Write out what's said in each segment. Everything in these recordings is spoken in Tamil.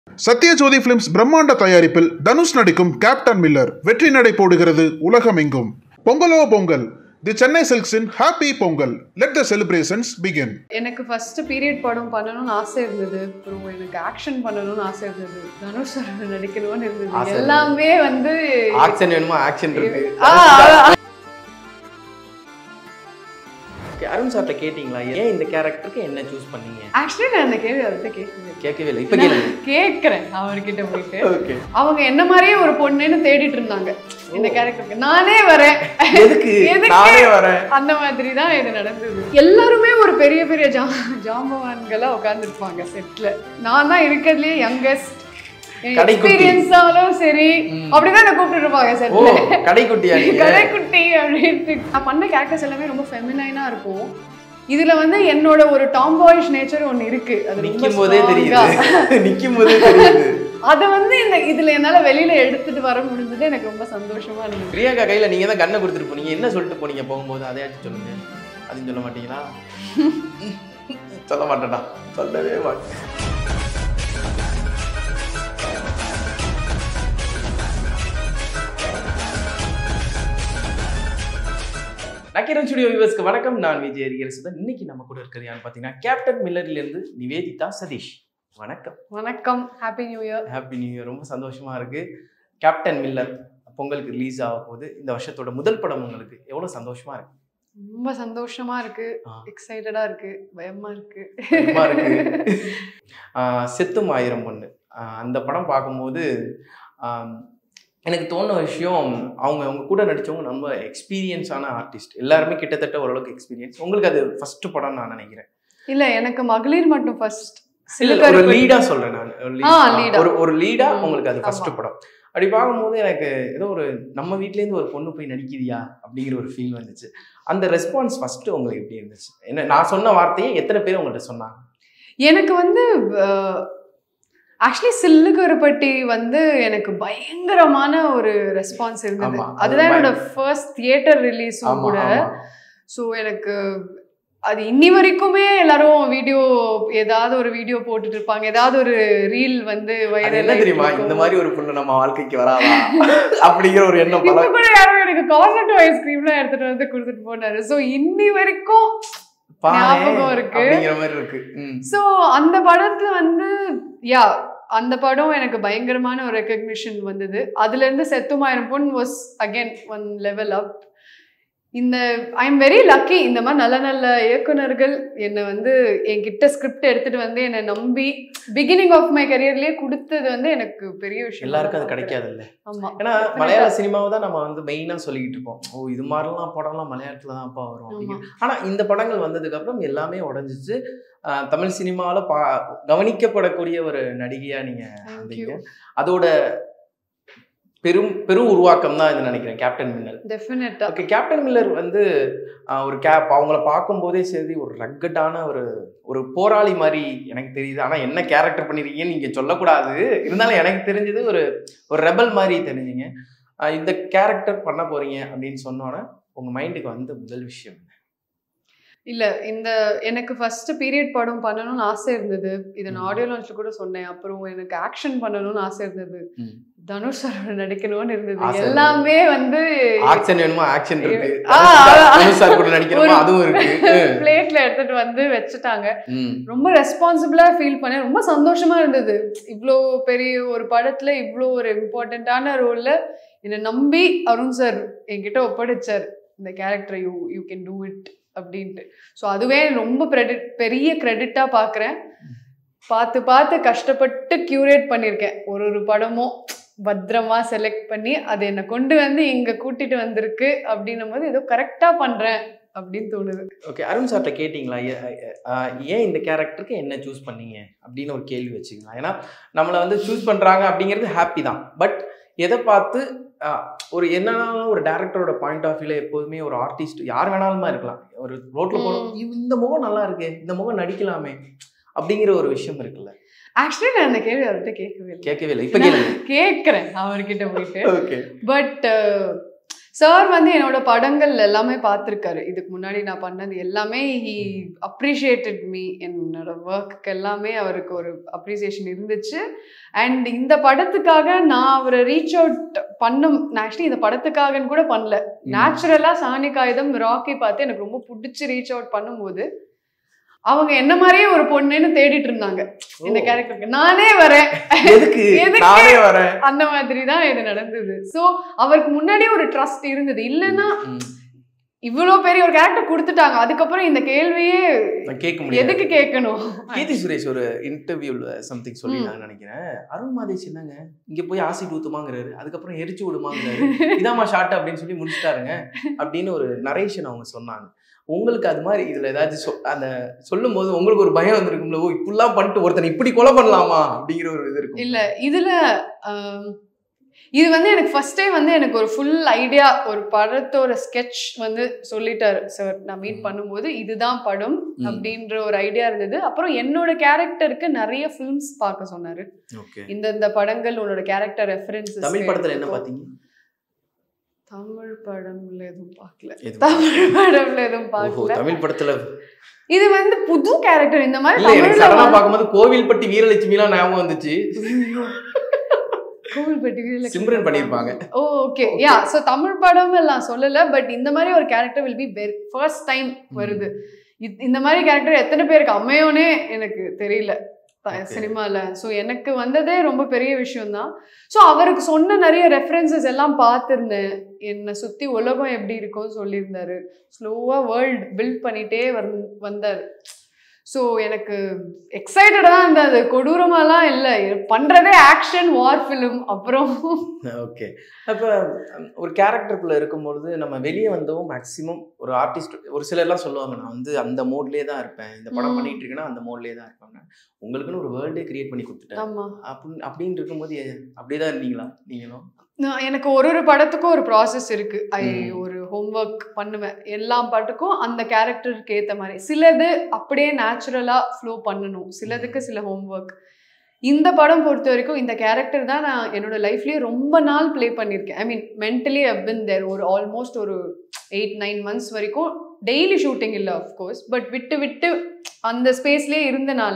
சத்யஜோதி பிலிம்ஸ் பிரம்மாண்ட தயாரிப்பில் தனுஷ் நடிக்கும் கேப்டன் மில்லர் வெற்றி நடை போடுகிறது உலகமெங்கும் பொங்கலோ பொங்கல் தி சென்னை சில்க்ஸின் happy Pongal let the celebrations begin எனக்கு ஃபர்ஸ்ட் பீரியட் படம் பண்ணணும்னு ஆசை இருந்தது அப்புறம் எனக்கு ஆக்ஷன் பண்ணணும்னு ஆசை இருந்தது தனுஷ் சார் நடிக்கணும்னு இருந்தது ஆசை எல்லாமே வந்து ஆக்ஷன் வேணுமா ஆக்ஷன் இருக்கு ஆ, Okay, அருண் சார்ட்ட கேட்டிங்களா ஏன் இந்த கேரக்டருக்கு என்ன சூஸ் பண்ணீங்க ஆக்சுவலி நான் அந்த கேள்வி அவர்கிட்ட கேட்கவே கேட்கவே இல்லை இப்போ கேளுங்க கேட்குறேன் அவர்கிட்ட போயிட்டு ஓகே அவங்க என்ன மாதிரியே ஒரு பொண்ணுன்னு தேடிட்டு இருந்தாங்க இந்த கேரக்டருக்கு நானே வரேன் எதுக்கு எதுக்கு? நானே வரேன் அந்த மாதிரி தான் இது நடந்தது எல்லாருமே ஒரு பெரிய பெரிய ஜா ஜாம்பவான்களா உட்காந்துருப்பாங்க செட்ல நான் தான் இருக்கிறதுலயே யங்கஸ்ட் கடைக்குட்டி. எக்ஸ்பீரியன்ஸாலும் சரி அப்படிதான் என்ன கூப்பிட்டு இருப்பாங்க ஓ செட்ல கடைக்குட்டியா நீங்க கடைக்குட்டி அப்படின்ட்டு நான் பண்ண கேரக்டர்ஸ் எல்லாமே ரொம்ப ஃபெமினைனா இருக்கும் இதுல வந்து என்னோட ஒரு டாம்பாயிஷ் நேச்சர் ஒன்னு இருக்கு அது ரொம்ப நிக்கும் போதே strong ஆ. தெரியுது நிக்கும் போதே தெரியுது அதை வந்து இந்த இதுல என்னால வெளியில எடுத்துட்டு வர முடிஞ்சது எனக்கு ரொம்ப சந்தோஷமா இருந்தது பிரியாக்கா கையில நீங்க தான் கண்ணை கொடுத்துட்டு போனீங்க என்ன சொல்லிட்டு போனீங்க போகும்போது அதையாச்சும் சொல்லுங்க அதையும் சொல்ல மாட்டீங்களா சொல்ல மாட்டேன்டா சொல்லவே மாட்டேன் நக்கீரன் ஸ்டுடியோ வியூவர்ஸ்க்கு வணக்கம் நான் விஜய் அரியரசுதன் இன்னைக்கு நம்ம கூட இருக்கிறது யாருன்னு பார்த்தீங்கன்னா கேப்டன் மில்லர்ல இருந்து நிவேதிதா சதீஷ் வணக்கம் வணக்கம் happy new year happy new year ரொம்ப சந்தோஷமா இருக்கு கேப்டன் மில்லர் பொங்கலுக்கு ரிலீஸ் ஆக போகுது இந்த வருஷத்தோட முதல் படம் உங்களுக்கு எவ்வளவு சந்தோஷமா இருக்கு ரொம்ப சந்தோஷமா இருக்கு ஆ. எக்ஸைட்டடா இருக்கு பயமா இருக்கு பயமா இருக்கு ஆஹ் செத்தும் ஆயிரம் பொண்ணு ஆஹ் அந்த படம் பார்க்கும்போது ஆம், எனக்கு தோணுன விஷயம் அவங்க அவங்க கூட நடிச்சவங்க ரொம்ப எக்ஸ்பீரியன்ஸான ஆர்டிஸ்ட் எல்லாருமே கிட்டத்தட்ட ஓரளவுக்கு எக்ஸ்பீரியன்ஸ் உங்களுக்கு அது ஃபர்ஸ்ட் படம் நான் நினைக்கிறேன் இல்ல எனக்கு மகளிர் மட்டும் ஃபர்ஸ்ட் இல்ல ஒரு லீடா சொல்றேன் நான் ஒரு lead. ஆ, ஆ, lead ஆ. ஒரு ஒரு லீடா ம், உங்களுக்கு அது ஃபர்ஸ்ட் ஆமா. படம் அப்படி பார்க்கும்போது எனக்கு ஏதோ ஒரு நம்ம வீட்ல இருந்து ஒரு பொண்ணு போய் நடிக்குதியா அப்படிங்கிற ஒரு ஃபீல் வந்துச்சு அந்த ரெஸ்பான்ஸ் ஃபர்ஸ்ட் உங்களுக்கு எப்படி இருந்துச்சு என்ன நான் சொன்ன வார்த்தையை எத்தனை பேர் உங்கள்கிட்ட சொன்னாங்க எனக்கு வந்து ஆக்சுவலி சில்லுகருப்பட்டி வந்து எனக்கு பயங்கரமான ஒரு ரெஸ்பான்ஸ் இருந்தது ஆமா, அது அதுதான் என்னோட பயங்கர- ஃபர்ஸ்ட் தியேட்டர் ரிலீஸும் ஆமா கூட ஆமா ஸோ எனக்கு அது இன்னி வரைக்குமே எல்லாரும் வீடியோ ஏதாவது ஒரு வீடியோ போட்டுட்டு இருப்பாங்க ஏதாவது ஒரு ரீல் வந்து அது வைரல் என்ன தெரியுமா இந்த மாதிரி ஒரு பொண்ணு நம்ம வாழ்க்கைக்கு வராதா அப்படிங்கிற ஒரு எண்ணம் இப்ப பல கூட யாரும் எனக்கு கார்னட் ஐஸ்கிரீம்லாம் எடுத்துட்டு வந்து கொடுத்துட்டு போனாரு ஸோ இன்னி வரைக்கும் பாரேன் ஞாபகம் இருக்கு. அப்படிங்கிற மாதிரி இருக்கு ம். ஸோ அந்த படத்துல வந்து யா அந்த படம் எனக்கு பயங்கரமான ஒரு ரெக்கக்னிஷன் வந்தது அதுல இருந்து செத்துமாயிரம் பொன் was again one level up இந்த ஐ எம் வெரி லக்கி இந்த மாதிரி நல்ல நல்ல இயக்குனர்கள் என்னை வந்து என்கிட்ட ஸ்கிரிப்ட் எடுத்துட்டு வந்து என்னை நம்பி பிகினிங் ஆஃப் மை கரியர்லயே கொடுத்தது வந்து எனக்கு பெரிய விஷயம் எல்லாருக்கும் அது கிடைக்காது இல்ல ஆமா ஏன்னா மலையாள சினிமாவை தான் நம்ம வந்து மெயினா சொல்லிக்கிட்டு இருப்போம் ஓ இது மாதிரிலாம் படம்லாம் மலையாளத்துல தான்ப்பா வரும் ஆமா அப்படிங்கிற ஆனா இந்த படங்கள் வந்ததுக்கு அப்புறம் எல்லாமே உடைஞ்சிச்சு ஆஹ் தமிழ் சினிமாவில் பா கவனிக்கப்படக்கூடிய ஒரு நடிகையா நீங்க Thank வந்தீங்க you. அதோட பெரும் பெரும் உருவாக்கம் தான் இது நினைக்கிறேன் கேப்டன் மின்னல் டெஃபினட்டா ஓகே கேப்டன் மில்லர் வந்து ஆஹ், ஒரு கேப் அவங்கள பார்க்கும்போதே சரி ஒரு ரக்கட்டான ஒரு ஒரு போராளி மாதிரி எனக்கு தெரியுது ஆனால் என்ன கேரக்டர் பண்ணிருக்கீங்கன்னு நீங்கள் சொல்லக்கூடாது இருந்தாலும் எனக்கு தெரிஞ்சது ஒரு ஒரு ரெபல் மாதிரி தெரிஞ்சுங்க ஆஹ், இந்த கேரக்டர் பண்ண போறீங்க அப்படின்னு சொன்னோன்னே உங்கள் மைண்டுக்கு வந்த முதல் விஷயம் என்ன? இல்ல இந்த எனக்கு ஃபர்ஸ்ட் பீரியட் படம் பண்ணணும்னு ஆசை இருந்தது இதை நான் ம். ஆடியோ லான்ச்ல கூட சொன்னேன் அப்புறம் எனக்கு ஆக்ஷன் பண்ணணும்னு ஆசை இருந்தது ம். தனுஷ் சாரோட நடிக்கணும்னு இருந்தது ஆசை எல்லாமே வந்து ஆக்ஷன் வேணுமா ஆக்ஷன் இருக்கு ஆ, ஆ. தனுஷ் சார் கூட நடிக்கணுமா ஒரு- அதுவும் இருக்கு பிளேட்ல எடுத்துட்டு வந்து வச்சுட்டாங்க ம். ரொம்ப ரெஸ்பான்சிபிளா ஃபீல் பண்ணேன் ரொம்ப சந்தோஷமா இருந்தது இவ்வளோ பெரிய ஒரு படத்துல இவ்வளோ ஒரு இம்பார்ட்டண்ட்டான ரோல்ல என்னை நம்பி அருண் சார் என்கிட்ட ஒப்படைச்சார் இந்த character you you can do it அப்படின்ட்டு ஸோ அதுவே ரொம்ப credit பெரிய கிரெடிட்டா பார்க்குறேன் பார்த்து பார்த்து கஷ்டப்பட்டு கியூரேட் பண்ணியிருக்கேன் ஒரு ஒரு படமும் பத்திரமா செலக்ட் பண்ணி அது என்னை கொண்டு வந்து இங்க கூட்டிட்டு வந்திருக்கு அப்படின்னும் போது ஏதோ கரெக்டா பண்றேன் அப்படின்னு தோணுது ஓகே அருண் சார்ட்ட கேட்டிங்களா ஏ- ஆஹ் ஏன் இந்த கேரக்டருக்கு என்ன சூஸ் பண்ணீங்க அப்படின்னு ஒரு கேள்வி வச்சுக்கலாம் ஏன்னா நம்மளை வந்து சூஸ் பண்ணுறாங்க அப்படிங்கிறது ஹாப்பி தான் பட் எதை பார்த்து ஆஹ் ஒரு என்னன்னாலும் ஒரு டேரக்டரோட பாயிண்ட் ஆஃப் வியூல எப்போதுமே ஒரு ஆர்டிஸ்ட் யார் வேணாலுமா இருக்கலாம் ஒரு ரோட்ல போகிறோம் ம். இந்த முகம் நல்லா இருக்கு இந்த முகம் நடிக்கலாமே அப்படிங்கிற ஒரு விஷயம் இருக்குல்ல ஆக்சுவலி நான் அந்த கேள்வி அவர்கிட்ட கேட்கவே இல்லை கேட்கவே இல்லை இப்போ கேளுங்க கேட்குறேன் அவர்கிட்ட போயிட்டு ஓகே பட் சார் வந்து என்னோட படங்கள் எல்லாமே பார்த்துருக்காரு இதுக்கு முன்னாடி நான் பண்ணது எல்லாமே ஹி அப்ரிஷியேட்டட் மீ என்னோட ஒர்க்கு எல்லாமே அவருக்கு ஒரு அப்ரிசியேஷன் இருந்துச்சு அண்ட் இந்த படத்துக்காக நான் அவரை ரீச் அவுட் பண்ணும் நான் ஆக்சுவலி இந்த படத்துக்காகன்னு கூட பண்ணல நேச்சுரலா சாணி காகிதம் ராக்கி பார்த்து எனக்கு ரொம்ப பிடிச்சி ரீச் அவுட் பண்ணும்போது அவங்க என்ன மாதிரியே ஒரு பொண்ணுன்னு தேடிட்டு இருந்தாங்க இந்த கேரக்டருக்கு நானே வரேன் எதுக்கு எதுக்கு? நானே வரேன் அந்த மாதிரி தான் இது நடந்தது சோ அவருக்கு முன்னாடியே ஒரு ட்ரஸ்ட் இருந்தது இல்லைன்னா ம். இவ்வளவு பெரிய ஒரு கேரக்டர் கொடுத்துட்டாங்க அதுக்கப்புறம் இந்த கேள்வியே நான் கேட்க முடியாது எதுக்கு கேட்கணும் கீர்த்தி சுரேஷ் ஒரு இன்டர்வியூல சம்திங் சொல்லிருந்தாங்க நினைக்கிறேன் அருண் மாதேஷ் என்னங்க இங்க போய் ஆசிட் ஊத்துமாங்கிறாரு அதுக்கப்புறம் எரிச்சு விடுமாங்கிறாரு இதாம்மா ஷாட் அப்படின்னு சொல்லி முடிச்சிட்டாருங்க அப்படின்னு ஒரு நரேஷன் அவங்க சொன்னாங்க உங்களுக்கு அது மாதிரி இதுல ஏதாச்சும் சொ- அந்த சொல்லும் போது உங்களுக்கு ஒரு பயம் வந்திருக்கும்ல ஓ இப்படிலாம் பண்ணிட்டு ஒருத்தனை இப்படி கொலை பண்ணலாமா அப்படிங்கிற ஒரு இது இருக்கும் இல்ல இதுல ஆம், இது வந்து எனக்கு ஃபர்ஸ்டே வந்து எனக்கு ஒரு ஃபுல் ஐடியா ஒரு படத்தோட ஸ்கெட்ச் வந்து சொல்லிட்டாரு சார் நான் மீட் ம். பண்ணும்போது இதுதான் படம் ம். அப்படின்ற ஒரு ஐடியா இருந்தது அப்புறம் என்னோட கேரக்டருக்கு நிறைய ஃபிலிம்ஸ் பார்க்க சொன்னாரு ஓகே இந்த இந்த படங்கள் உன்னோட கேரக்டர் ரெஃபரன்ஸ் தமிழ் படத்துல என்ன பாத்தீங்க தமிழ் படம்ல எதுவும் பார்க்கல எதுவும் தமிழ் படம்ல எதுவும் ஓஹோ பார்க்கல தமிழ் படத்துல இது வந்து புது கேரக்டர் இந்த மாதிரி இல்ல எனக்கு தமிழ்ல சடனா வந்து- பார்க்கும்போது கோவில்பட்டி வீரலட்சுமி எல்லாம் ஞாபகம் வந்துச்சு கோவில்பட்டி வீரலட்சுமி சிம்ரன் பண்ணியிருப்பாங்க oh okay yeah so Tamil படம் எல்லாம் சொல்லல பட் இந்த மாதிரி ஒரு character will be very first time வருது இத்- இந்த மாதிரி கேரக்டர் எத்தனை பேருக்கு அமையோனே எனக்கு தெரியல Okay. சினிமால ஸோ எனக்கு வந்ததே ரொம்ப பெரிய விஷயம் தான் ஸோ அவருக்கு சொன்ன நிறைய ரெஃபரன்சஸ் எல்லாம் பார்த்துருந்தேன் என்னை சுத்தி உலகம் எப்படி இருக்கும்னு சொல்லியிருந்தாரு ஸ்லோவா வேர்ல்ட் பில்ட் பண்ணிட்டே வந் வந்தார் ஸோ எனக்கு எக்ஸைட்டடாக தான் இருந்தது கொடூரமாலாம் இல்லை பண்றதே ஆக்ஷன் வார் ஃபிலிம் அப்புறம் ஓகே அப்போ ஒரு கேரக்டருக்குள்ள இருக்கும்பொழுது நம்ம வெளியே வந்தவும் மேக்ஸிமம் ஒரு ஆர்டிஸ்ட் ஒரு சிலர்லாம் சொல்லுவாங்க நான் வந்து அந்த மோட்லேயே தான் இருப்பேன் இந்த படம் ம். பண்ணிட்டு இருக்கேன்னா அந்த மோட்லேயே தான் இருப்பேன் உங்களுக்குன்னு ஒரு வேர்ல்டே கிரியேட் பண்ணி கொடுத்துட்டேன் ஆமா அப்படின்னு அப்படின்னு இருக்கும்போது அப்படியே தான் இருந்தீங்களா நீங்களும் நான் எனக்கு ஒரு ஒரு படத்துக்கும் ஒரு ப்ராசஸ் இருக்கு ஐ ம். ஒரு ஹோம்ஒர்க் பண்ணுவேன் எல்லா பாட்டுக்கும் அந்த கேரக்டருக்கு ஏத்த மாதிரி சிலது அப்படியே நேச்சுரலா ஃப்ளோ பண்ணணும் சிலதுக்கு சில ஹோம்ஒர்க் இந்த படம் பொறுத்த வரைக்கும் இந்த கேரக்டர் தான் நான் என்னோட லைஃப்லயே ரொம்ப நாள் ப்ளே பண்ணியிருக்கேன் ஐ மீன் மென்டலி ஹவ் பின் தேர் ஒரு ஆல்மோஸ்ட் ஒரு எயிட் நைன் மந்த்ஸ் வரைக்கும் டெய்லி ஷூட்டிங் இல்லை அஃப்கோர்ஸ் பட் விட்டு விட்டு அந்த ஸ்பேஸ்லேயே இருந்தனால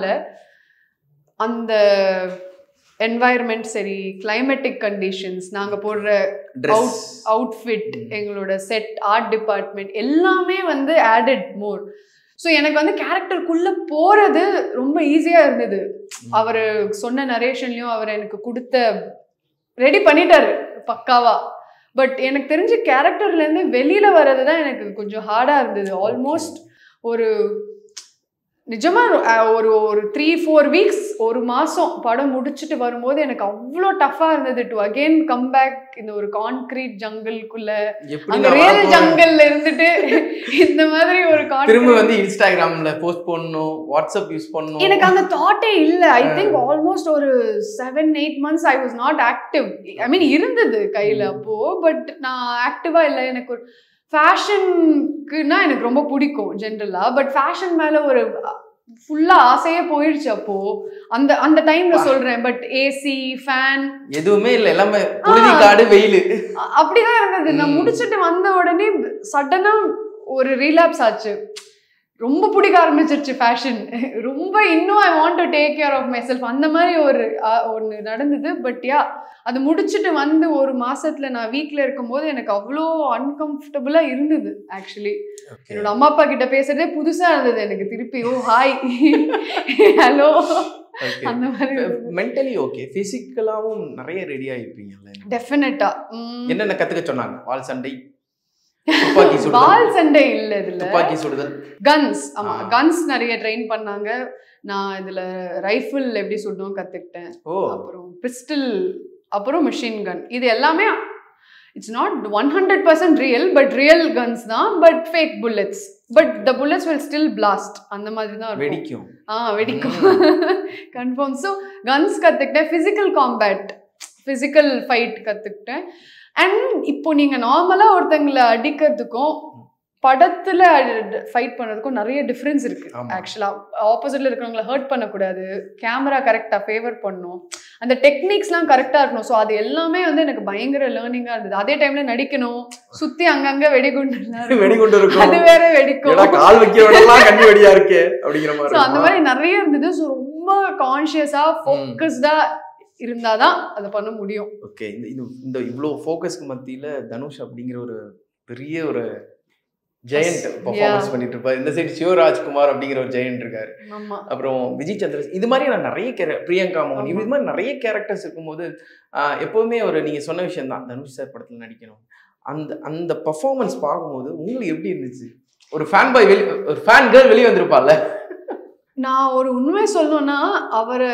அந்த என்வாயர்மெண்ட் சரி கிளைமேட்டிக் கண்டிஷன்ஸ் நாங்கள் போடுற ட்ரெஸ் அவுட்ஃபிட் ம். எங்களோட செட் ஆர்ட் டிபார்ட்மெண்ட் எல்லாமே வந்து ஆடட் மோர் ஸோ எனக்கு வந்து கேரக்டருக்குள்ள போறது ரொம்ப ஈஸியா இருந்தது அவர் சொன்ன நரேஷன்லயும் அவர் எனக்கு கொடுத்த ரெடி பண்ணிட்டாரு பக்காவா பட் எனக்கு தெரிஞ்ச கேரக்டர்ல இருந்து வெளியில வர்றது தான் எனக்கு கொஞ்சம் ஹார்டா இருந்தது ஆல்மோஸ்ட் ஒரு நிஜமா அஹ், ஒரு ஒரு த்ரீ ஃபோர் வீக்ஸ் ஒரு மாசம் படம் முடிச்சுட்டு வரும்போது எனக்கு அவ்வளோ டஃபா இருந்தது டு அகெயின் கம் பேக் இந்த ஒரு கான்கிரீட் ஜங்கிள்குள்ள எப்படி அங்க நான் ரியல் வரப்போறேன்? ஜங்கல்ல இருந்துட்டு இந்த மாதிரி ஒரு திரும்ப concrete- வந்து இன்ஸ்டாகிராம்ல போஸ்ட் பண்ணணும் வாட்ஸ்அப் யூஸ் பண்ணணும் எனக்கு அந்த தாட்டே இல்ல ஐ ஆ. திங்க் ஆல்மோஸ்ட் ஒரு seven eight months I was not active I mean இருந்தது கையில ம். அப்போ பட் நான் ஆக்டிவா இல்ல எனக்கு ஒரு ஃபேஷனுக்குன்னா எனக்கு ரொம்ப பிடிக்கும் ஜென்ரலா பட் ஃபேஷன் மேல ஒரு ஃபுல்லா ஆசையே போயிடுச்சு அப்போ அந்த அந்த டைம்ல வா. சொல்றேன் பட் ஏசி ஃபேன் எதுவுமே இல்ல எல்லாமே புழுதி காடு வெயில் அ- அப்படிதான் இருந்தது நான் ம். முடிச்சிட்டு வந்த உடனே சடனா ஒரு ரீலாப்ஸ் ஆச்சு ரொம்ப பிடிக்க ஆரம்பிச்சிருச்சு ஃபேஷன் ரொம்ப இன்னும் I want to take care of myself அந்த மாதிரி ஒரு ஒன்று நடந்தது பட் யா அது முடிச்சிட்டு வந்து ஒரு மாசத்துல நான் வீட்ல இருக்கும்போது எனக்கு அவ்வளோ அன்கம்ஃபர்டபுளா இருந்தது ஆக்சுவலி என்னோட அம்மா அப்பா கிட்ட பேசுறதே புதுசா இருந்தது எனக்கு திருப்பி ஓ ஹாய் ஹலோ அந்த மாதிரி மென்டலி ஓகே பிசிக்கலாவும் நிறைய ரெடி ஆயிருப்பீங்கல்ல டெஃபினட்டா என்னென்ன கத்துக்க சொன்னாங்க வால் சண்டை துப்பாக்கி சுடுதல் வால் சண்டை இல்ல இதுல துப்பாக்கி சுடுதல் கன்ஸ் ஆமா ஆ. கன்ஸ் நிறைய ட்ரெயின் பண்ணாங்க நான் இதுல ரைஃபிள் எப்படி சுடணும் கத்துக்கிட்டேன் ஓ அப்புறம் பிஸ்டல் அப்புறம் மிஷின் கன் இது எல்லாமே it's not one hundred percent real but real guns தான் but fake bullets but the bullets will still blast அந்த மாதிரி தான் இருக்கும் வெடிக்கும் ஆ வெடிக்கும் கன்ஃபார்ம் ஸோ கன்ஸ் கற்றுக்கிட்டேன் ஃபிசிக்கல் காம்பேட் ஃபிசிக்கல் ஃபைட் கற்றுக்கிட்டேன் அண்ட் இப்போ நீங்கள் நார்மலாக ஒருத்தங்களை அடிக்கிறதுக்கும் படத்துல ஃபைட் பண்ணுறதுக்கும் நிறைய டிஃப்ரென்ஸ் இருக்கு ஆமா. ஆக்சுவலாக ஆப்போசிட்ல இருக்கிறவங்கள ஹர்ட் பண்ணக்கூடாது கேமரா கரெக்டாக ஃபேவர் பண்ணும் அந்த டெக்னிக்ஸ்லாம் கரெக்டா இருக்கணும் ஸோ அது எல்லாமே வந்து எனக்கு பயங்கர லேர்னிங்கா இருந்தது அதே டைம்ல நடிக்கணும் சுத்தி அங்கங்க வெடிகுண்டு வெடிகுண்டு அது இருக்கும் வேற ஏன்னா வெடிக்கும் கால் வைக்கிற இடம்லாம் கண்ணி வெடியா இருக்கே அப்படிங்கிற மாதிரி ஸோ அந்த இருக்குமா? மாதிரி நிறைய இருந்தது ஸோ ரொம்ப கான்ஷியஸா ஃபோக்கஸ்டா இருந்தாதான் அதை பண்ண முடியும் ஓகே இந்த இது இந்த இவ்வளோ ஃபோக்கஸ்க்கு மத்தியில தனுஷ் அப்படிங்கிற ஒரு பெரிய ஒரு ஜெயண்ட் பர்ஃபார்மன்ஸ் Yeah. பண்ணிட்டு இருப்பாரு இந்த சைடு சிவராஜ்குமார் அப்படிங்கிற ஒரு ஜெயண்ட் இருக்காரு ஆமா அப்புறம் விஜய் சந்திரன் இது மாதிரி நான் நிறைய கேர பிரியங்கா மோகன் இது மாதிரி நிறைய கேரக்டர்ஸ் இருக்கும்போது ஆஹ், எப்பவுமே ஒரு நீங்க சொன்ன விஷயம் தான் தனுஷ் சார் படத்துல நடிக்கணும் அந்த அந்த பர்ஃபார்மன்ஸ் பார்க்கும்போது உங்களுக்கு எப்படி இருந்துச்சு ஒரு ஃபேன் பாய் வெளி ஒரு ஃபேன் கேர்ள் வெளியே வந்திருப்பாள்ல நான் ஒரு உண்மை சொல்லணும்னா அவரை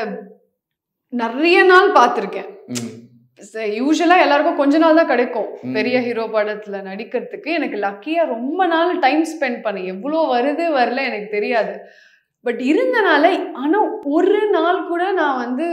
நிறைய நாள் பார்த்துருக்கேன் ம். யூஸ்வலா எல்லாருக்கும் கொஞ்ச நாள் தான் கிடைக்கும் ம். பெரிய ஹீரோ படத்துல நடிக்கிறதுக்கு எனக்கு லக்கியா ரொம்ப நாள் டைம் ஸ்பெண்ட் பண்ணேன் எவ்வளோ வருது வரல எனக்கு தெரியாது பட் இருந்தனால ஆனா ஒரு நாள் கூட நான் வந்து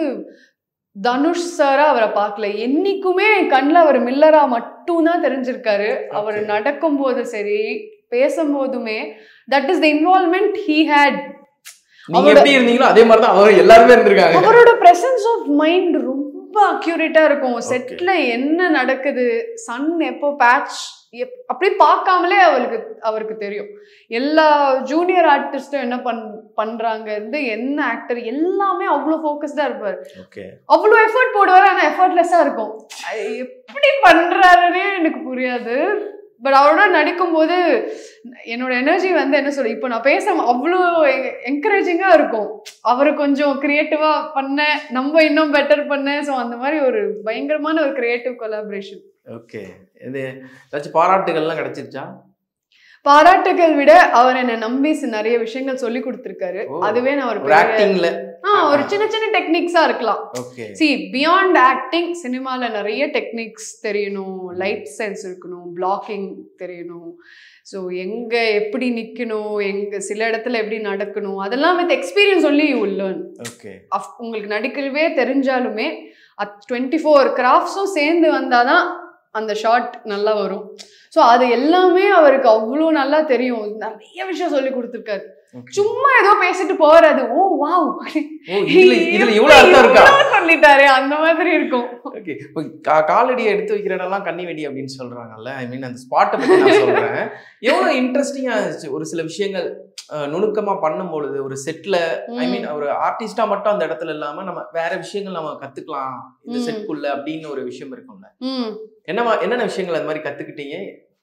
தனுஷ் சாரா அவரை பார்க்கல என்னைக்குமே என் கண்ணில் அவர் மில்லரா மட்டும்தான் தெரிஞ்சிருக்காரு அவர் Okay. நடக்கும் போது சரி பேசும்போதுமே that is the involvement he had நீங்க அவரோட- எப்படி இருந்தீங்களோ அதே மாதிரி தான் அவர் எல்லாருமே இருந்திருக்காங்க அவரோட பிரசன்ஸ் ஆஃப் மைண்ட் ரொம்ப அக்யூரேட்டா இருக்கும் செட்ல என்ன நடக்குது சன் எப்போ பேட்ச் அப்படியே பார்க்காமலே அவருக்கு அவருக்கு தெரியும் எல்லா ஜூனியர் ஆர்டிஸ்டும் என்ன பண் பண்றாங்க இருந்து என்ன ஆக்டர் எல்லாமே அவ்வளோ ஃபோக்கஸ்டா இருப்பார் ஓகே அவ்வளோ எஃபர்ட் போடுவார் ஆனா எஃபர்ட்லெஸ்ஸா இருக்கும் அது எப்படி பண்றாருன்னே எனக்கு புரியாது பட் அவரோட நடிக்கும்போது என்னோட எனர்ஜி வந்து என்ன சொல்ல இப்போ நான் பேச அவ்வளோ என்கரேஜிங்காக இருக்கும் அவர் கொஞ்சம் கிரியேட்டிவா பண்ண நம்ம இன்னும் பெட்டர் பண்ண ஸோ அந்த மாதிரி ஒரு பயங்கரமான ஒரு கிரியேட்டிவ் கொலாபரேஷன் ஓகே இது ஏதாச்சும் பாராட்டுகள்லாம் கிடைச்சிருச்சா பாராட்டுகள் விட அவர் என்னை நம்பி சி- நிறைய விஷயங்கள் சொல்லி கொடுத்துருக்காரு ஓ. அதுவே நான் ஒரு ஒரு பெரிய ஆக்டிங்ல ஆ ஒரு சின்ன சின்ன டெக்னிக்ஸா இருக்கலாம் ஓகே சி பியாண்ட் ஆக்டிங் சினிமாவில் நிறைய டெக்னிக்ஸ் தெரியணும் லைட் சென்ஸ் இருக்கணும் பிளாக்கிங் தெரியணும் ஸோ எங்கே எப்படி நிற்கணும் எங்கே சில இடத்துல எப்படி நடக்கணும் அதெல்லாம் with experience only you learn okay அஃப் உங்களுக்கு நடிக்கவே தெரிஞ்சாலுமே அத் டுவெண்ட்டி ஃபோர் கிராஃப்ட்ஸும் சேர்ந்து வந்தால் தான் அந்த ஷாட் நல்லா வரும் ஸோ அது எல்லாமே அவருக்கு அவ்வளோ நல்லா தெரியும் நிறைய விஷயம் சொல்லி கொடுத்துருக்காரு சும்மா ஏதோ பேசிட்டு போறாது ஓ வாவ் ஓ இதுல இதுல இவ்வளவு அர்த்தம் இருக்கா சொல்லிட்டாரு அந்த மாதிரி இருக்கும் ஓகே இப்போ கா- காலடியை எடுத்து வைக்கிற இடம்லாம் கண்ணி வெடி அப்படின்னு சொல்றாங்கல்ல ஐ மீன் அந்த ஸ்பாட்டை பத்தி நான் சொல்றேன் எவ்வளவு இன்ட்ரெஸ்டிங்கா இருந்துச்சு ஒரு சில விஷயங்கள் அஹ், நுணுக்கமா பண்ணும் பொழுது ஒரு செட்ல ஐ மீன் ஒரு ஆர்டிஸ்டா மட்டும் அந்த இடத்துல இல்லாம நம்ம வேற விஷயங்கள் நம்ம கத்துக்கலாம் இந்த ம். செட்குள்ள அப்படின்னு ஒரு விஷயம் இருக்கும்ல ம் என்னமா என்னென்ன விஷயங்கள் அந்த மாதிரி கத்துக்கிட்டீங்க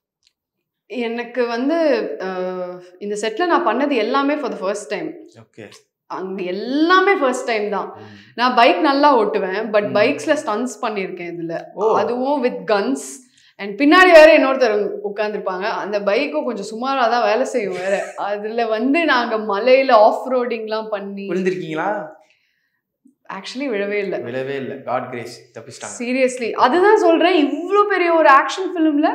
எனக்கு வந்து அஹ், இந்த செட்ல நான் பண்ணது எல்லாமே for the first time okay அங்க எல்லாமே ஃபர்ஸ்ட் டைம் தான் நான் பைக் நல்லா ஓட்டுவேன் பட் ம். பைக்ஸ்ல ஸ்டன்ஸ் பண்ணியிருக்கேன் இதுல ஓ அதுவும் வித் கன்ஸ் அண்ட் பின்னாடி வேற இன்னொருத்தர் உட்காந்துருப்பாங்க அந்த பைக்கும் கொஞ்சம் சுமாராக தான் வேலை செய்யும் வேற அதுல வந்து நாங்க மலையில ஆஃப் ரோடிங்லாம் பண்ணி விழுந்திருக்கீங்களா ஆக்சுவலி விழவே இல்லை விழவே இல்லை காட் கிரேஸ் தப்பிச்சிட்டாங்க சீரியஸ்லி அதுதான் சொல்றேன் இவ்வளோ பெரிய ஒரு ஆக்ஷன் ஃபிலிம்ல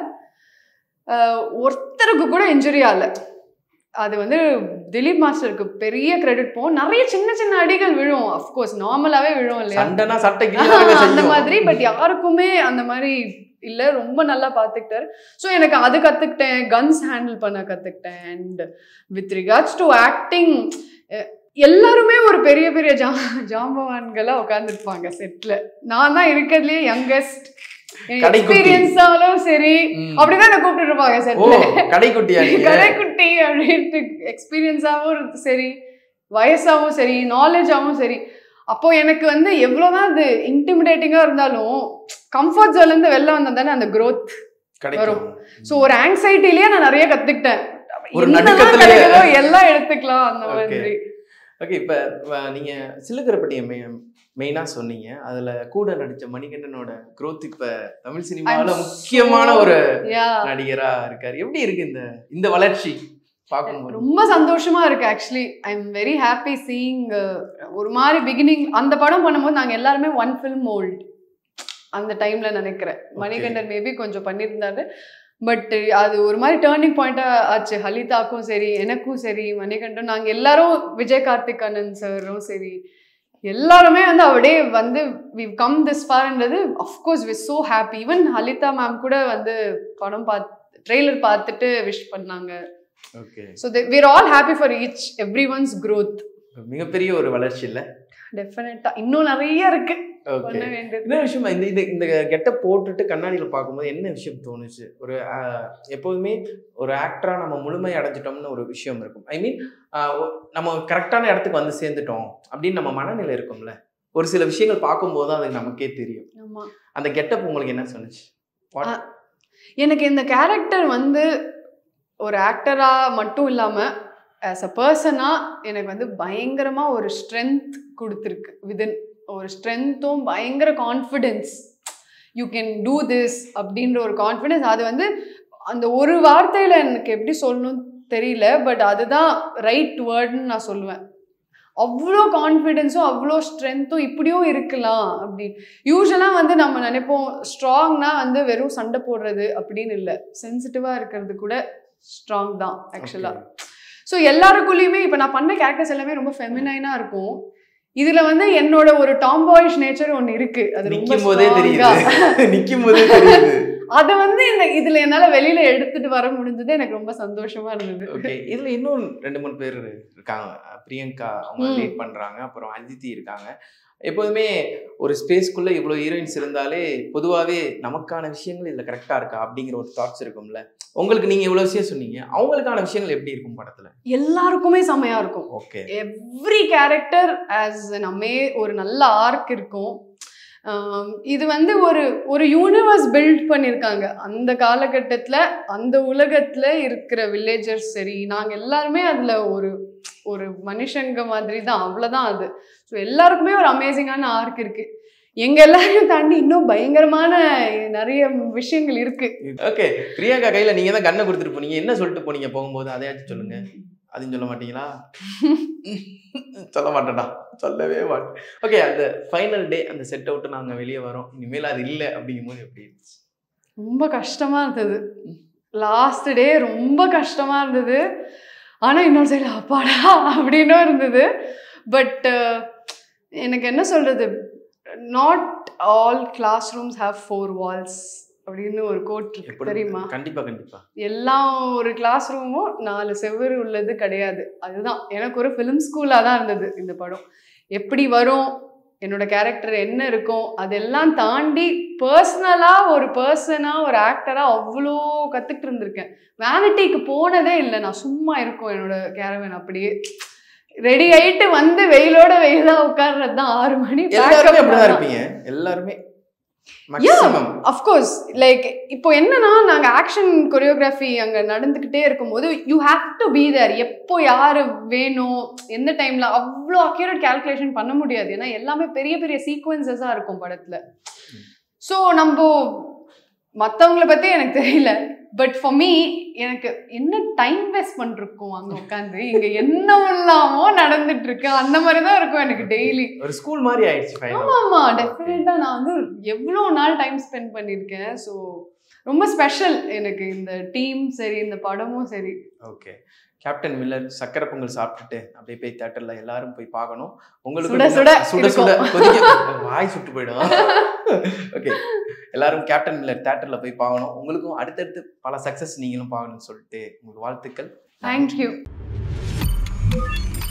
ஒருத்தருக்கு கூட இன்ஜுரி ஆகல அது வந்து திலீப் மாஸ்டருக்கு பெரிய கிரெடிட் போகும் நிறைய சின்ன சின்ன அடிகள் விழும் அஃப்கோர்ஸ் நார்மலாவே விழும் இல்லையா சண்டைனா சட்டை ஆஹ், கிழியதானே அந்த செய்யும். மாதிரி பட் யாருக்குமே அந்த மாதிரி இல்ல ரொம்ப நல்லா பார்த்துக்கிட்டாரு ஸோ எனக்கு அது கத்துக்கிட்டேன் கன்ஸ் ஹேண்டில் பண்ண கத்துக்கிட்டேன் and with regards to acting எல்லாருமே ஒரு பெரிய பெரிய ஜா ஜாம்பவான்களா உட்காந்துருப்பாங்க செட்ல நான் தான் இருக்கிறதுலயே யங்கஸ்ட் கடைக்குட்டி. எக்ஸ்பீரியன்ஸாலும் சரி ம். அப்படிதான் நான் கூப்பிட்டு இருப்பாங்க ஓ செட்ல கடைக்குட்டியா நீங்க கடைக்குட்டி அப்படின்ட்டு எக்ஸ்பீரியன்ஸாகவும் சரி வயசாகவும் சரி நாலேஜாகவும் சரி அப்போ எனக்கு வந்து எவ்வளோதான் அது இன்டிமிடேட்டிங்காக இருந்தாலும் கம்ஃபர்ட் ஜோன்லேருந்து வெளில வந்தா தானே அந்த growth கிடைக்கும் ஸோ ஒரு ஆங்ஸைட்டிலேயே நான் நிறைய கற்றுக்கிட்டேன் ஒரு என்னெல்லாம் நடுக்கத்திலேயே. கிடைக்குதோ எல்லாம் எடுத்துக்கலாம் அந்த Okay. மாதிரி ஓகே இப்போ நீங்க சிலுக்கரப்பட்டியை மெ மெயினா சொன்னீங்க அதுல கூட நடிச்ச மணிகண்டனோட growth இப்ப தமிழ் சினிமாவில் I'm முக்கியமான so- ஒரு Yeah. நடிகரா இருக்காரு எப்படி இருக்கு இந்த இந்த வளர்ச்சி பார்க்கும்போது ரொம்ப சந்தோஷமா இருக்கு actually I am very happy seeing ஒரு மாதிரி பிகினிங் அந்த படம் பண்ணும்போது நாங்க எல்லாருமே ஒன் ஃபில்ம் ஓல்ட் அந்த டைம்ல நினைக்கிறேன் மணிகண்டன் மேபி கொஞ்சம் பண்ணியிருந்தாரு பட் அது ஒரு மாதிரி டேர்னிங் பாயிண்டா ஆச்சு ஹலிதாக்கும் சரி எனக்கும் சரி மணிகண்டன் நாங்க எல்லாரும் விஜய் கார்த்திக் அண்ணன் சாரும் சரி எல்லாருமே வந்து அப்படியே வந்து வி கம் திஸ் ஃபார்ன்றது of course we so happy even Halitha ma'am கூட வந்து படம் பார்த்து ட்ரெய்லர் பார்த்துட்டு விஷ் பண்ணாங்க okay so we're all happy for each everyone's growth மிகப்பெரிய ஒரு வளர்ச்சி இல்ல டெஃபினட்டாக இன்னும் நிறைய இருக்கு ஓகே பண்ண வேண்டியது என்ன விஷயம் இந்த இந்த இந்த கெட்ட போட்டுட்டு கண்ணாடியில பார்க்கும்போது என்ன விஷயம் தோணுச்சு ஒரு ஆஹ், எப்போதுமே ஒரு ஆக்டரா நம்ம முழுமை அடைஞ்சிட்டோம்னு ஒரு விஷயம் இருக்கும் ஐ மீன் நம்ம கரெக்டான இடத்துக்கு வந்து சேர்ந்துட்டோம் அப்படின்னு நம்ம மனநிலை இருக்கும்ல ஒரு சில விஷயங்கள் பார்க்கும்போது தான் அது நமக்கே தெரியும் ஆமா அந்த கெட்டப் உங்களுக்கு என்ன சொன்னுச்சு What- ஆ, எனக்கு இந்த கேரக்டர் வந்து ஒரு ஆக்டரா மட்டும் இல்லாம ஆஸ் அ பர்சனா எனக்கு வந்து பயங்கரமா ஒரு ஸ்ட்ரென்த் கொடுத்துருக்கு விதின் ஒரு ஸ்ட்ரென்த்தும் பயங்கர confidence you can do this அப்படின்ற ஒரு கான்ஃபிடென்ஸ் அது வந்து அந்த ஒரு வார்த்தையில எனக்கு எப்படி சொல்லணும்னு தெரியல பட் அதுதான் ரைட் வேர்டுன்னு நான் சொல்லுவேன் அவ்வளோ கான்ஃபிடென்ஸும் அவ்வளோ ஸ்ட்ரென்த்தும் இப்படியும் இருக்கலாம் அப்படி யூஸ்வலாக வந்து நம்ம நினைப்போம் ஸ்ட்ராங்னா வந்து வெறும் சண்டை போடுறது அப்படின்னு இல்லை சென்சிட்டிவாக இருக்கிறது கூட ஸ்ட்ராங் தான் ஆக்சுவலாக ஸோ எல்லாருக்குள்ளேயுமே இப்போ நான் பண்ண கேரக்டர்ஸ் எல்லாமே ரொம்ப ஃபெமினைனாக இருக்கும் இதுல வந்து என்னோட ஒரு டாம்பாயிஷ் நேச்சர் ஒன்று இருக்கு அது ரொம்ப நிக்கும் போதே strong-ஆ. தெரியுது நிக்கும் போதே தெரியுது அதை வந்து இந்த இதுல என்னால வெளியில எடுத்துட்டு வர முடிஞ்சது எனக்கு ரொம்ப சந்தோஷமா இருந்தது ஓகே இதுல இன்னும் ரெண்டு மூணு பேர் இருக்காங்க பிரியங்கா அவங்க ம். லீட் பண்றாங்க அப்புறம் அதித்தி இருக்காங்க எப்போதுமே ஒரு ஸ்பேஸ்க்குள்ள இவ்வளோ ஹீரோயின்ஸ் இருந்தாலே பொதுவாகவே நமக்கான விஷயங்கள் இதுல கரெக்டா இருக்கா அப்படிங்கிற ஒரு தாட்ஸ் இருக்கும்ல உங்களுக்கு நீங்க இவ்வளவு விஷயம் சொன்னீங்க அவங்களுக்கான விஷயங்கள் எப்படி இருக்கும் படத்துல எல்லாருக்குமே செமையா இருக்கும் ஓகே எவ்ரி கேரக்டர் ஆஸ் அமே ஒரு நல்ல ஆர்க் இருக்கும் ஆம், இது வந்து ஒரு ஒரு யூனிவர்ஸ் பில்ட் பண்ணியிருக்காங்க அந்த காலகட்டத்தில் அந்த உலகத்தில் இருக்கிற வில்லேஜர்ஸ் சரி நாங்கள் எல்லாருமே அதில் ஒரு ஒரு மனுஷங்க மாதிரி தான் அவ்வளோதான் அது ஸோ எல்லாருக்குமே ஒரு அமேசிங்கான ஆர்க் இருக்கு எங்க எல்லாரையும் தாண்டி இன்னும் பயங்கரமான நிறைய விஷயங்கள் இருக்கு ஓகே பிரியங்கா கையில நீங்க தான் கண்ணை கொடுத்துட்டு போனீங்க என்ன சொல்லிட்டு போனீங்க போகும்போது அதையாச்சும் சொல்லுங்க அதையும் சொல்ல மாட்டீங்களா சொல்ல மாட்டேன்டா சொல்லவே மாட்டேன் ஓகே அந்த ஃபைனல் டே அந்த செட் அவுட் நாங்க வெளியே வரோம் இனிமேல் அது இல்லை அப்படிங்கும்போது எப்படி இருந்துச்சு ரொம்ப கஷ்டமா இருந்தது லாஸ்ட் டே ரொம்ப கஷ்டமா இருந்தது ஆனா இன்னொரு சைடு அப்பாடா அப்படின்னும் இருந்தது பட் எனக்கு என்ன சொல்றது not all classrooms have four walls அப்படின்னு ஒரு கோட் இருக்கு எப்படி தெரியுமா கண்டிப்பா கண்டிப்பா எல்லா ஒரு கிளாஸ் ரூமும் நாலு செவ்வறு உள்ளது கிடையாது அதுதான் எனக்கு ஒரு ஃபிலிம் ஸ்கூலாக தான் இருந்தது இந்த படம் எப்படி வரும் என்னோட கேரக்டர் என்ன இருக்கும் அதெல்லாம் தாண்டி பர்சனலாக ஒரு பர்சனாக ஒரு ஆக்டராக அவ்வளோ கற்றுக்கிட்டு இருந்திருக்கேன் வேனிட்டிக்கு போனதே இல்லை நான் சும்மா இருக்கும் என்னோட கேரவன் அப்படியே ரெடி ஆயிட்டு வந்து வெயிலோட வெயிலா உட்கார்றது தான் ஆறு மணி எல்லாருமே அப்படிதான் இருப்பீங்க எல்லாருமே மேக்ஸிமம் அஃப்கோர்ஸ் லைக் இப்போ என்னன்னா நாங்க ஆக்ஷன் கொரியோகிராஃபி அங்க நடந்துக்கிட்டே இருக்கும்போது you have to be there எப்போ யாரு வேணும் எந்த டைம்ல அவ்வளோ அக்யூரேட் கால்குலேஷன் பண்ண முடியாது ஏன்னா எல்லாமே பெரிய பெரிய சீக்வன்சஸா இருக்கும் படத்துல ஸோ நம்ம மற்றவங்கள பத்தி எனக்கு தெரியல பட் ஃபார் மீ எனக்கு என்ன டைம் வேஸ்ட் பண்ணிருக்கோம் அங்க உட்காந்து இங்க என்ன இல்லாமோ நடந்துட்டு இருக்கு அந்த மாதிரி தான் இருக்கும் எனக்கு டெய்லி ஒரு ஸ்கூல் மாதிரி ஆயிடுச்சு ஃபைனல் ஆமா டெஃபினட்டா நான் வந்து எவ்வளோ நாள் டைம் ஸ்பெண்ட் பண்ணியிருக்கேன் ஸோ ரொம்ப ஸ்பெஷல் எனக்கு இந்த டீம் சரி இந்த படமும் சரி ஓகே கேப்டன் மில்லர் சக்கரை பொங்கல் சாப்பிட்டுட்டு அப்படியே போய் தேட்டர்ல எல்லாரும் போய் பார்க்கணும் உங்களுக்கு சுட சுட சுட சுட இருக்கும். கொதிக்க வாய் சுட்டு போயிடும் ஓகே எல்லாரும் கேப்டன் மில்லர் தேட்டர்ல போய் பார்க்கணும் உங்களுக்கும் அடுத்தடுத்து பல சக்சஸ் நீங்களும் பார்க்கணும்னு சொல்லிட்டு உங்களுக்கு வாழ்த்துக்கள் தேங்க்யூ